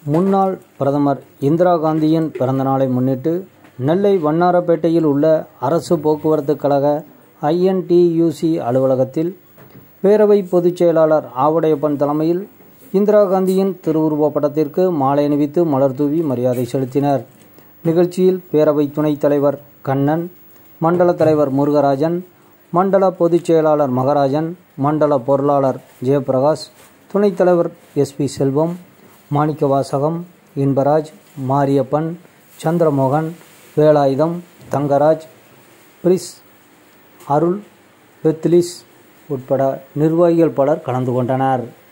முன்னாள் பிரதமர் இந்திரா காந்தியின் பிறந்தநாளை முன்னிட்டு நெல்லை வண்ணாரப்பேட்டையில் உள்ள அரசு போக்குவரத்து கழக ஐஎன்டியூசி அலுவலகத்தில் பேரவை பொதுச் செயலாளர் ஆவுடையப்பன் தலைமையில் இந்திரா காந்தியின் திருவுருவப் படத்திற்கு மாலை அணிவித்து மலர் தூவி மரியாதை செலுத்தினர் நிகழ்ச்சியில் பேரவை துணைத் தலைவர் கண்ணன் மண்டல தலைவர் முருகராஜன் மண்டல பொதுச் செயலாளர் மகராஜன் மண்டல பொருளாளர் ஜெயபிரகாஷ் துணைத் தலைவர் எஸ்பி செல்வம் மாணிக்கவாசகம் இன்பராஜ் மாரியப்பன் சந்திரமோகன் வேலாயுதம் தங்கராஜ் பிரிஸ் அருள் பெத்லிஸ் உட்பட நிர்வாகிகள் பலர் கலந்து கொண்டனர்